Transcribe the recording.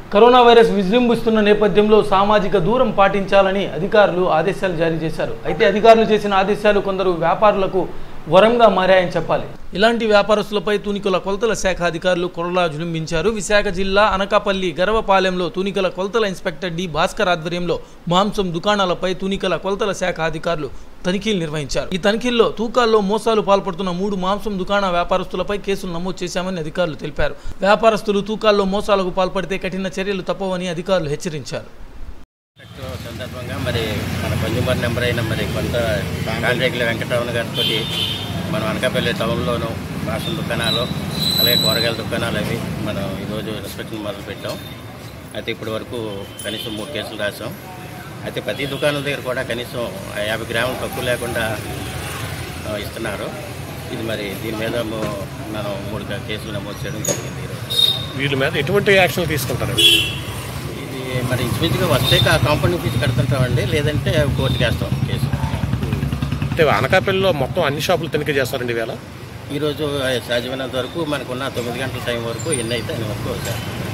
corona virus విజృంభిస్తున్న నేపథ్యంలో సామాజిక దూరం పాటించాలని అధికారులు ఆదేశాలు జారీ చేశారు అయితే అధికారులు చేసిన ఆదేశాలు కొందరు వ్యాపారులకు వరంగా మారాయని చెప్పాలి ఇలాంటి వ్యాపారస్తులపై తూనికల కొలతల శాఖ అధికారులు కొరలా జులింబించారు విశాఖ జిల్లా అనకాపల్లి గరవపాలెంలో తూనికల కొలతల ఇన్స్పెక్టర్ డి భాస్కర్ ఆధ్వర్యంలో మాంసం దుకాణాలపై తూనికల కొలతల శాఖ అధికారులు తనిఖీలు నిర్వహించారు ఈ తనిఖీల్లో తూకాల్లో మోసాలు పాల్పడుతున్న మూడు మాంసం దుకాణ వ్యాపారస్తులపై కేసులు నమోదు చేశామని అధికారులు తెలిపారు వ్యాపారస్తులు తూకాల్లో మోసాలకు పాల్పడితే కఠిన చర్యలు తప్పవని అధికారులు హెచ్చరించారు కాంట్రాక్ట్ సందర్భంగా మరి మన కన్జ్యూమర్ నెంబర్ అయిన మరి కొంత కాంట్రాక్టుల వెంకటరమణ గారితో మనం అనకాపల్లి టౌన్లోను రాషన్ దుకాణాలు అలాగే కూరగాయల దుకాణాలు అవి మనం ఈరోజు ఇన్స్పెక్షన్ మొదలు పెట్టాం అయితే ఇప్పటి వరకు కనీసం మూడు కేసులు రాసాం అయితే ప్రతి దుకాణం దగ్గర కూడా కనీసం యాభై గ్రాములు తక్కువ లేకుండా ఆ, ఇస్తున్నారు ఇది మరి దీని మీద ము- మనం మూడు కేసులు నమోదు చేయడం జరిగింది ఈరోజు వీళ్ళ మీద ఎటువంటి యాక్షన్ తీసుకుంటారు ఇది మరి ఇంచుమించుగా వస్తే ఆ కాంపౌండ్ ఫీజు కడుతుంటామండి లేదంటే కోర్టుకి వేస్తాం కేసు అంటే అనకాపల్లిలో మొత్తం అన్ని షాపులు తనిఖీ చేస్తారండి వేళ ఈరోజు సాధ్యమైనంత వరకు మనకున్న తొమ్మిది గంటల టైం వరకు ఎన్ని అయితే అన్ని వరకు సార్